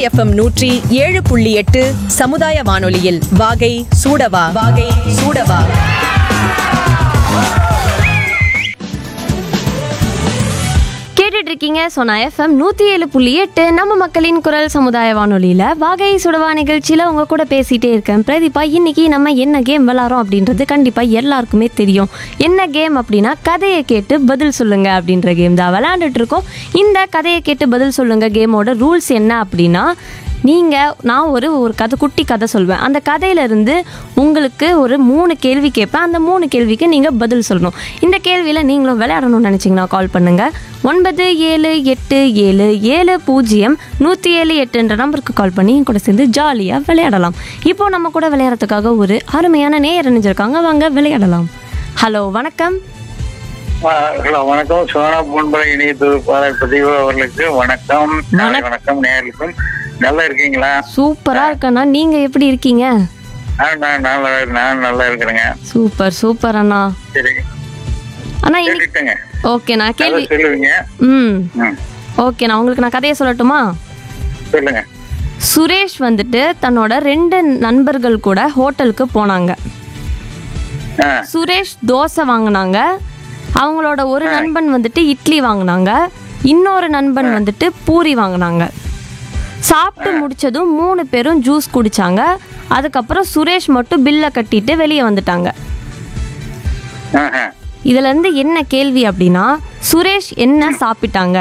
FM நூற்றி ஏழு புள்ளி எட்டு சமுதாய வானொலியில் வாகை சூடவா வாகை சூடவா கேட்டுட்டு இருக்கீங்க சொன்னா எஃப்எம் நூற்றி ஏழு புள்ளி எட்டு நம்ம மக்களின் குரல் சமுதாய வானொலியில் வாகை சுடவா நிகழ்ச்சியில் உங்க கூட பேசிட்டே இருக்கேன் பிரதீபா இன்னைக்கு நம்ம என்ன கேம் விளாட்றோம் அப்படின்றது கண்டிப்பாக எல்லாருக்குமே தெரியும் என்ன கேம் அப்படின்னா கதையை கேட்டு பதில் சொல்லுங்க அப்படின்ற கேம் தான் விளையாண்டுட்டு இருக்கோம் இந்த கதையை கேட்டு பதில் சொல்லுங்க கேமோட ரூல்ஸ் என்ன அப்படின்னா நீங்கள் நான் ஒரு ஒரு கதை குட்டி கதை சொல்வேன் அந்த கதையிலேருந்து உங்களுக்கு ஒரு மூணு கேள்வி கேட்பேன் அந்த மூணு கேள்விக்கு நீங்கள் பதில் சொல்லணும் இந்த கேள்வியில் நீங்களும் விளையாடணும்னு நினச்சிங்கன்னா கால் பண்ணுங்கள் ஒன்பது ஏழு எட்டு ஏழு ஏழு பூஜ்ஜியம் நூற்றி ஏழு எட்டுன்ற நம்பருக்கு கால் பண்ணி என் கூட சேர்ந்து ஜாலியாக விளையாடலாம் இப்போ நம்ம கூட விளையாடுறதுக்காக ஒரு அருமையான நேயர் இணைஞ்சிருக்காங்க வாங்க விளையாடலாம் ஹலோ வணக்கம் ஆ, ஹலோ வணக்கம் சோனா பொன்பலை இணைய தொகுப்பாளர் பதிவு அவர்களுக்கு வணக்கம் நாளை வணக்கம் நேர்களுக்கும் நல்லா இருக்கீங்களா சூப்பராக இருக்கண்ணா நீங்கள் எப்படி இருக்கீங்க ஆ, நான் நல்லா நான் நல்லா இருக்கிறேங்க சூப்பர் சூப்பர் அண்ணா சரி அண்ணா இன்னைக்கு கேட்டுட்டேங்க ஓகேண்ணா நல்லா கேள்வி சொல்லுவீங்க ம் ம் ஓகேண்ணா உங்களுக்கு நான் கதையை சொல்லட்டுமா சொல்லுங்க சுரேஷ் வந்துட்டு தன்னோட ரெண்டு நண்பர்கள் கூட ஹோட்டலுக்கு போனாங்க ஆ சுரேஷ் தோசை வாங்கினாங்க அவங்களோட ஒரு நண்பன் வந்துட்டு இட்லி வாங்கினாங்க இன்னொரு நண்பன் வந்துட்டு பூரி வாங்கினாங்க சாப்பிட்டு முடிச்சதும் மூணு பேரும் ஜூஸ் குடிச்சாங்க அதுக்கப்புறம் சுரேஷ் மட்டும் பில்லை கட்டிட்டு வெளியே வந்துட்டாங்க ஆஹா. இதுல இருந்து என்ன கேள்வி அப்படின்னா சுரேஷ் என்ன சாப்பிட்டாங்க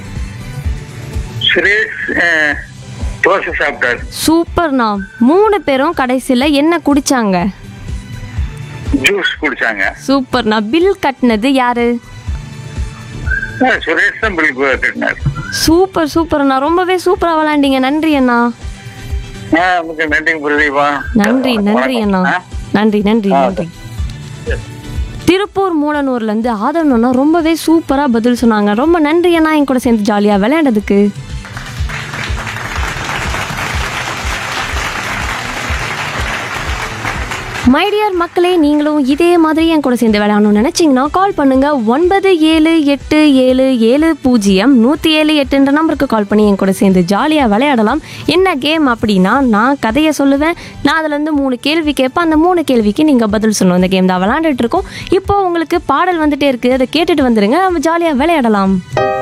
சுரேஷ் ஆ, தோசை சாப்பிட்டாரு சூப்பர்ண்ணா மூணு பேரும் கடைசியில் என்ன குடிச்சாங்க ஜூஸ் குடிச்சாங்க சூப்பர்ண்ணா பில் கட்டினது யாரு ஆ, சுரேஷ் தான் பில் கட்டினார் சூப்பர் சூப்பர்ண்ணா ரொம்பவே சூப்பராக விளாண்டீங்க நன்றி அண்ணா ஆ மிக்க நன்றி பிரதீபா நன்றி நன்றி அண்ணா ஆ, நன்றி நன்றி நன்றி திருப்பூர் மூலனூர்லேருந்து ஆதரவு அண்ணா ரொம்பவே சூப்பராக பதில் சொன்னாங்க ரொம்ப நன்றி அண்ணா என் கூட சேர்ந்து ஜாலியாக விளையாண்டதுக்கு மை டியர் மக்களே நீங்களும் இதே மாதிரி என் கூட சேர்ந்து விளையாடணும்னு நினச்சிங்கன்னா கால் பண்ணுங்க ஒன்பது ஏழு எட்டு ஏழு ஏழு பூஜ்ஜியம் நூற்றி ஏழு எட்டுன்ற நம்பருக்கு கால் பண்ணி என் கூட சேர்ந்து ஜாலியாக விளையாடலாம் என்ன கேம் அப்படின்னா நான் கதையை சொல்லுவேன் நான் அதுலேருந்து மூணு கேள்வி கேட்பேன் அந்த மூணு கேள்விக்கு நீங்கள் பதில் சொல்லணும் இந்த கேம் தான் விளையாண்டுட்டு இருக்கோம் இப்போ உங்களுக்கு பாடல் வந்துட்டே இருக்குது அதை கேட்டுட்டு வந்துடுங்க நம்ம ஜாலியாக விளையாடலாம்